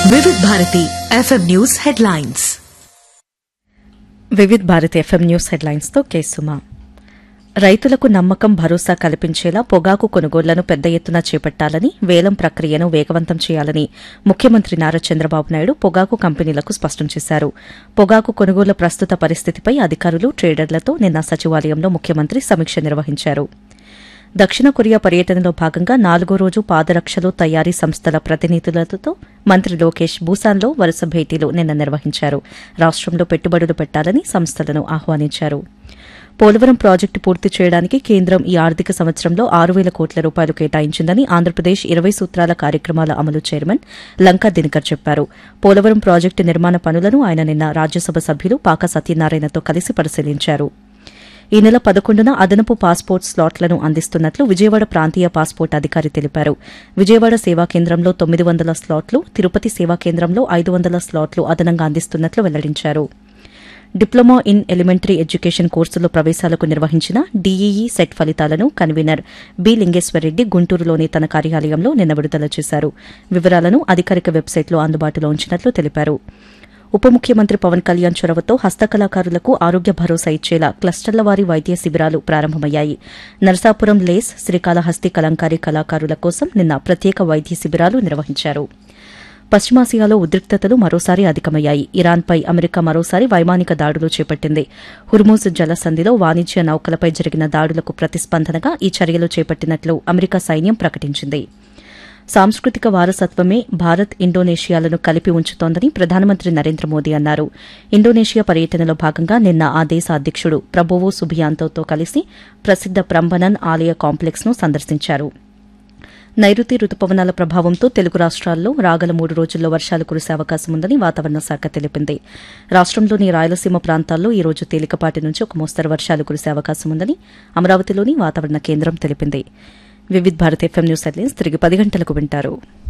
Vividh Bharati FM news headlines Vividh Bharat FM news headlines తో కేసుమా రైతులకు నమ్మకం భరోసా కల్పించేలా పొగాకు కొనుగోళ్లను పెద్ద ఎత్తున చేపట్టాలని వేలం ప్రక్రియను వేగవంతం చేయాలని ముఖ్యమంత్రి నారా చంద్రబాబు నాయుడు పొగాకు కంపెనీలకు స్పష్టం చేశారు పొగాకు కొనుగోళ్ల ప్రస్తుత పరిస్థితిపై అధికారులు ట్రేడర్లతో నిన్న సచివాలయంలో ముఖ్యమంత్రి సమీక్ష నిర్వహించారు దక్షిణ కొరియా పర్యటనలో భాగంగా నాలుగో రోజు పాదరక్షలు తయారీ సంస్థల ప్రతినిధులతో మంత్రి లోకేష్ బూసాన్లో వరుస భేటీలు నిన్న నిర్వహించారు రాష్టంలో పెట్టుబడులు పెట్టాలని సంస్థలను ఆహ్వానించారు పోలవరం ప్రాజెక్టు పూర్తి చేయడానికి కేంద్రం ఈ ఆర్థిక సంవత్సరంలో ఆరు వేల కోట్ల రూపాయలు కేటాయించిందని ఆంధ్రప్రదేశ్ ఇరవై సూత్రాల కార్యక్రమాల అమలు చైర్మన్ లంకా దినకర్ చెప్పారు పోలవరం ప్రాజెక్టు నిర్మాణ పనులను ఆయన నిన్న రాజ్యసభ సభ్యులు పాక సత్యనారాయణతో కలిసి పరిశీలించారు ఈ నెల పదకొండున అదనపు పాస్పోర్ట్ స్లాట్లను అందిస్తున్నట్లు విజయవాడ ప్రాంతీయ పాస్పోర్ట్ అధికారి తెలిపారు విజయవాడ సేవా కేంద్రంలో తొమ్మిది వందల స్లాట్లు తిరుపతి సేవా కేంద్రంలో ఐదు వందల స్లాట్లు అదనంగా అందిస్తున్నట్లు వెల్లడించారు డిప్లొమా ఇన్ ఎలిమెంటరీ ఎడ్యుకేషన్ కోర్సులో ప్రవేశాలకు నిర్వహించిన డీఈఈ సెట్ ఫలితాలను కన్వీనర్ బి లింగేశ్వరరెడ్డి గుంటూరులోని తన కార్యాలయంలో నిన్న విడుదల చేశారు వివరాలను అధికారిక వెబ్సైట్లో అందుబాటులో ఉంచినట్లు తెలిపారు ఉప ముఖ్యమంత్రి పవన్ కళ్యాణ్ చొరవతో హస్తకళాకారులకు ఆరోగ్య భరోసా ఇచ్చేలా క్లస్టర్ల వారి వైద్య శిబిరాలు ప్రారంభమయ్యాయి నరసాపురం లేస్ శ్రీకాళహస్తి కలంకారీ కళాకారుల కోసం నిన్న ప్రత్యేక వైద్య శిబిరాలు నిర్వహించారు పశ్చిమాసియాలో ఉద్రిక్తతలు మరోసారి అధికమయ్యాయి ఇరాన్పై అమెరికా మరోసారి వైమానిక దాడులు చేపట్టింది హుర్మూజ్ జలసంధిలో వాణిజ్య నౌకలపై జరిగిన దాడులకు ప్రతిస్పందనగా ఈ చర్యలు చేపట్టినట్లు అమెరికా సైన్యం ప్రకటించింది సాంస్కృతిక వారసత్వమే భారత్ ఇండోనేషియాలను కలిపి ఉంచుతోందని ప్రధానమంత్రి నరేంద్ర మోదీ అన్నారు ఇండోనేషియా పర్యటనలో భాగంగా నిన్న ఆ దేశ అధ్యకుడు ప్రభోవో సుబియాంతోతో కలిసి ప్రసిద్ద ప్రంబనన్ ఆలయ కాంప్లెక్స్ ను సందర్శించారు నైరుతి రుతుపవనాల ప్రభావంతో తెలుగు రాష్ట్రాల్లో రాగల మూడు రోజుల్లో వర్షాలు కురిసే అవకాశం ఉందని వాతావరణ శాఖ తెలిపింది రాష్టంలోని రాయలసీమ ప్రాంతాల్లో ఈ రోజు తేలికపాటి నుంచి ఒక మోస్తరు వర్షాలు కురిసే అవకాశం ఉందని అమరావతిలోని వాతావరణ కేంద్రం తెలిపింది Vividh Bharat FM news headlines తిరిగి పది గంటలకు వింటారు